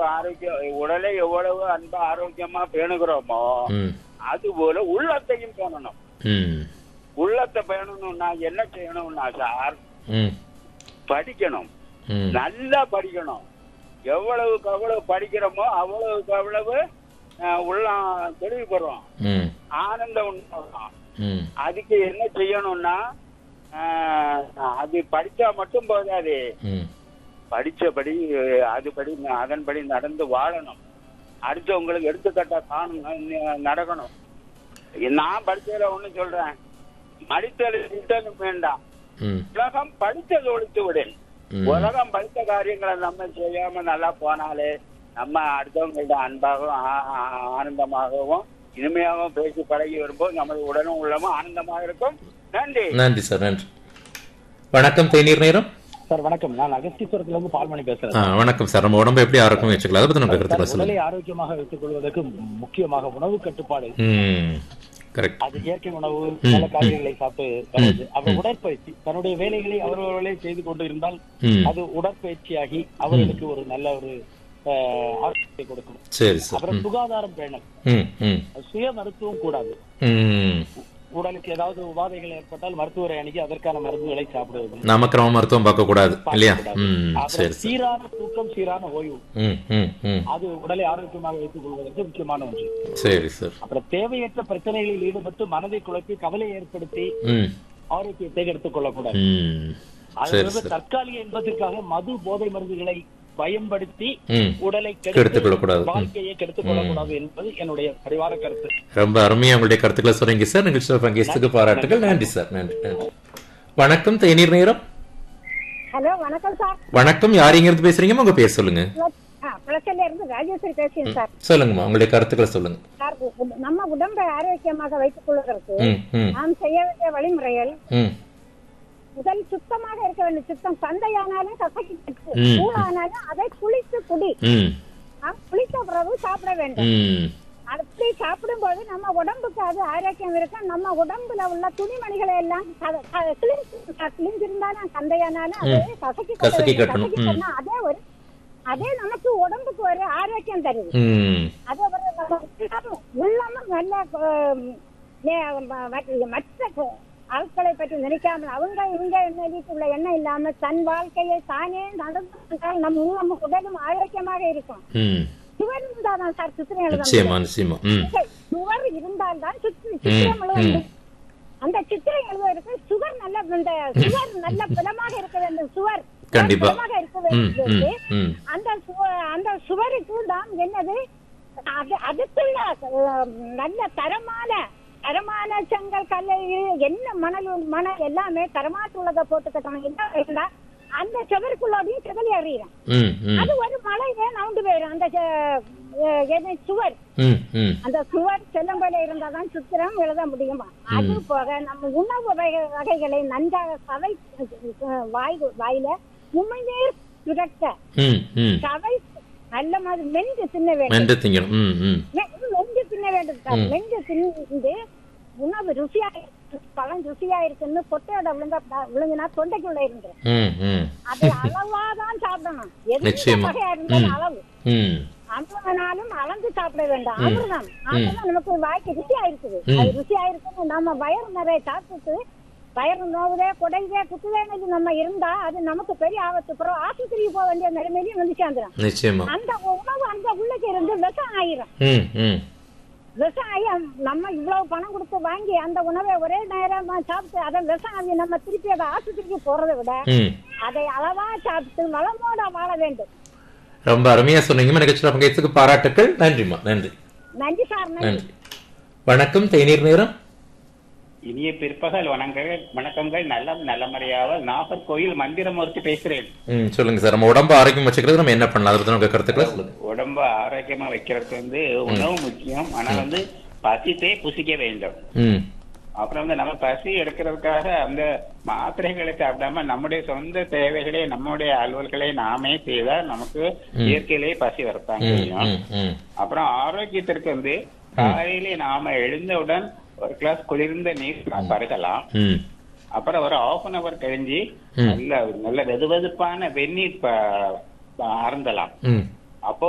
ஆரோக்கியம் உடலை எவ்வளவு அன்பு ஆரோக்கியமா பேணுகிறோமோ ம் அது போல உள்ளத்தையும் பேணணும் ம் உள்ளத்தை பேணணும்னா என்ன செய்யணும்னா சார் ம் படிக்கணும் ம் நல்லா படிக்கணும் எவ்வளவுக்கு அவ்வளவு படிக்கிறோமோ அவ்வளவுக்கு அவ்வளவு அஹ், உள்ளம் தெளிவு பெறும் ம் ஆனந்தம் உண்டாகும் ம் அதுக்கு என்ன செய்யணும்னா அஹ், அது படிச்சா மட்டும் போதாது ம் படிச்சபடி அஹ், அதுபடி ந- அதன்படி நடந்து வாழணும் அடுத்தவங்களுக்கு எடுத்துக்கட்டா காணும் ந- நடக்கணும் நான் படிச்சதுல ஒண்ணு சொல்றேன் மடித்தல் திட்டலும் வேண்டாம் ம் உலகம் படித்தது ஒழித்து விடேன் ம். உலகம் படித்த காரியங்களை நம்ம செய்யாம நல்லா போனாலே நம்ம அடுத்தவங்கள்ட்ட அன்பாகவும் ஆ- ஆ- ஆனந்தமாகவும் இனிமையாகவும் பேசி பழகி வரும்போது நமது உடலும் உள்ளமும் ஆனந்தமாக இருக்கும் நன்றி நன்றி சார் நன்றி வணக்கம் தேநீர் நேரம் சார் வணக்கம் நான் அகஸ்தீஸ்வரத்துல இருந்து பால்மணி பேசுறேன் ஆ, வணக்கம் சார் நம்ம உடம்பு எப்படி ஆரோக்கியம் வச்சுக்கலாம் அதை பத்தி நம்ம சார், கருத்துக்களை உடலை சொல்லுங்க ஆரோக்கியமாக வைத்துக் கொள்வதற்கு முக்கியமாக உணவு கட்டுப்பாடு ம் கரெக்ட் அது இயற்கை உணவு நல்ல காய்கறிகளை சாப்பிட்டு வர்றது. அப்புறம் உடற்பயிற்சி தன்னுடைய வேலைகளை அவரவர்களே செய்து கொண்டு இருந்தால் ம் அது உடற்பயிற்சியாகி அவர்களுக்கு ஒரு நல்ல ஒரு அஹ், ஆரோக்கியத்தை கொடுக்கும் சரி சார் அப்புறம் சுகாதாரம் பேணல் ம் ம் சுய மருத்துவம் கூடாது ம் உடலுக்கு ஏதாவது உபாதைகள் ஏற்பட்டால் மருத்துவரை அணுகி அதற்கான மருந்துகளை சாப்பிடுவது நாம கிரம மருத்துவம் பார்க்க கூடாது இல்லையா பார்க்கக்கூடாது. ம் அப்புறம் சரி சார் சீரான தூக்கம் சீரான ஓய்வு ம் ம் ம் அது உடலை ஆரோக்கியமாக வைத்துக் கொள்வதற்கு முக்கியமான ஒன்று சரி சார் அப்புறம் தேவையற்ற பிரச்சனைகளில் ஈடுபட்டு மனதை குழப்பி கவலை ஏற்படுத்தி ம் ஆரோக்கியத்தை எடுத்துக் கொள்ளக்கூடாது ம் அது சரி வந்து சார் தற்காலிக இன்பத்திற்காக மது போதை மருந்துகளை பயன்படுத்தி ம் உடலை கெடுத்துக் கொள்ளக்கூடாது. ம். வாழ்க்கையை கெடுத்துக் கொள்ளக்கூடாது என்பது என்னுடைய பரிவார கருத்து ரொம்ப அருமையா உங்களுடைய கருத்துக்களை சொல்றீங்க சார் நிகழ்ச்சியில் பங்கேற்றதுக்கு பாராட்டுகள் நன்றி சார் நன்றி நன்றி வணக்கம் தேநீர் நேரம் ஹலோ வணக்கம் சார் வணக்கம் யார் இங்க இருந்து பேசுறீங்க உங்க பேர் சொல்லுங்க குளச்சல்ல இருந்து ராஜேஸ்வரி பேசுகிறேன் சார் சொல்லுங்கம்மா உங்களுடைய கருத்துக்களை சொல்லுங்க சார் உ- நம்ம உடம்பை ஆரோக்கியமாக வைத்துக் கொள்வதற்கு ம் ம் நாம் செய்ய வேண்டிய வழிமுறைகள் ம் முதல் சுத்தமாக இருக்க வேண்டும் சுத்தம் சந்தையானாலும் கசக்கி கட்டு ம். கூழானாலும் அதை குளித்து குடி ம் நாம் குளித்த பிறகு சாப்பிட வேண்டும் ம் அப்படி சாப்பிடும்போது நம்ம உடம்புக்கு அது ஆரோக்கியம் இருக்கும் நம்ம உடம்புல உள்ள துணிமணிகளை எல்லாம் க- க- கிழிஞ்சு- க- கிழிஞ்சிருந்தாலும் சந்தையானாலும் அதை கசக்கி கட்ட கசக்கி வேண்டும். கட்டணும். கசக்கி ம். கட்டினா அதே ஒரு அதே நமக்கு உடம்புக்கு ஒரு ஆரோக்கியம் தருது ம் அதே போல நம்ம உள்ளமும் உள்ளமும் நல்ல ஆம், நே- ம- மற்ற- மற்ற க- ஆட்களை பற்றி நினைக்காமல் அவங்க இவங்க நினைத்துள்ள எண்ணம் இல்லாம தன் வாழ்க்கையை தானே நடந்து கொண்டால் நம்ம உள்ளமும் உடலும் ஆரோக்கியமாக இருக்கும் ம் சுவர் இருந்தாதான் சார் சித்திரம் எழுத நிச்சயமா முடியும். நிச்சயமா ம் சுவர் இருந்தால்தான் சித்திரம் சித்திரம் எழுத ம். முடியும். அந்த சித்திரம் எழுதுவதற்கு சுவர் நல்ல இந்த சுவர் நல்ல பலமாக இருக்க வேண்டும் சுவர் கண்டிப்பா. பலமாக இருக்க ம் ம் வேண்டும் ம் அந்த சுவ- அந்த சுவருக்கு தான் என்னது அது அதுக்குள்ள அஹ், நல்ல தரமான தரமான செங்கல் கல்லை என்ன மணல் மணல் எல்லாமே தரமாற்றுள்ளதை போட்டு கட்டணும் என்ன இருந்தா அந்த சுவருக்குள்ளோடையும் செதலி அறியிறோம் ம் ம் அது ஒரு மலையிலே நவுண்டு போயிடும் அந்த செ- அஹ், எது சுவர் ம் ம் அந்த சுவர் செல்லம்பல இருந்தாதான் சித்திரம் எழுத முடியுமா அது போக நம்ம உணவு வகை வகைகளை நன்றாக சவை அஹ், வாய் வாயில உமிழ்நீர் சுரக்க ம் ம் சவை நல்ல மாதிரி மென்று தின்ன வேண்டும் மென்று திங்கணும் ம் ம் மெ- மென்று தின்ன வேண்டும் சார் மென்று தின்னு உணவு ருசியா இருக்கு, பழம் ருசியா இருக்குன்னு கொட்டையோட விழுங்க விழுங்கினா தொண்டைக்குள்ள இருந்து ம் ம் அது அளவா தான் சாப்பிடணும் எந்த நிச்சயமா. வகையா இருந்தாலும் அளவு ம் அமிர்தனாலும் அளந்து சாப்பிட வேண்டாம் அமிர்தம் அமிர்தம் நமக்கு வாய்க்கு ருசியா இருக்குது ம். அது ருசியா இருக்குன்னு நம்ம வயிறு நிறைய சாப்பிட்டு வயிறு நோவுதே குடையுதே குத்துதேன்னு நம்ம இருந்தா அது நமக்கு பெரிய ஆபத்து பிறகு ஆஸ்பத்திரிக்கு போக வேண்டிய நிலைமையிலையும் வந்து சேர்ந்துடும் நிச்சயமா அந்த உணவு அந்த உள்ளுக்கு இருந்து விஷம் ஆயிரும் ம் ம் விஷம் ஆகி அம்- நம்ம இவ்வளவு பணம் கொடுத்து வாங்கி அந்த உணவை ஒரே நேரமா சாப்பிட்டு அதை விஷம் ஆகி நம்ம திருப்பி அதை ஆஸ்பத்திரிக்கு போறதை விட ம் அதை அளவா சாப்பிட்டு வளமோட வாழ வேண்டும் ரொம்ப அருமையா சொன்னீங்க நிகழ்ச்சியில் பங்கேற்றதுக்கு பாராட்டுக்கள் நன்றிம்மா நன்றி நன்றி சார் நன்றி நன்றி வணக்கம் தேநீர் நேரம் இனிய பிற்பகல் வணக்கங்கள் வணக்கங்கள் நல்ல நல்லமறையாக நாகர்கோயில் மந்திரமூர்த்தி பேசுறேன் ம் சொல்லுங்க சார் நம்ம உடம்பு ஆரோக்கியம் வச்சுக்கிறது நம்ம என்ன பண்ணலாம் அதை பத்தி உங்க கருத்துக்களை சொல்லுங்க உடம்ப ஆரோக்கியமா வைக்கிறதுக்கு வந்து உணவு முக்கியம் ஆனா வந்து பசித்தே புசிக்க வேண்டும் ம் அப்புறம் வந்து நம்ம பசி எடுக்கிறதுக்காக அந்த மாத்திரைகளை சாப்பிடாம நம்முடைய சொந்த தேவைகளை நம்முடைய அலுவல்களை நாமே செய்தால் நமக்கு இயற்கையிலேயே பசி வரத்தாங்க ம் செய்யும் ம் ம் அப்புறம் ஆரோக்கியத்திற்கு வந்து காலையிலே நாம எழுந்தவுடன் ஒரு கிளாஸ் குளிர்ந்த நீர் பருகலாம் ம் அப்புறம் ஒரு ஆஃப் அன் அவர் கழிஞ்சு நல்ல நல்ல வெது வெதுப்பான வெந்நீர் ப- ப- அருந்தலாம் ம் அப்போ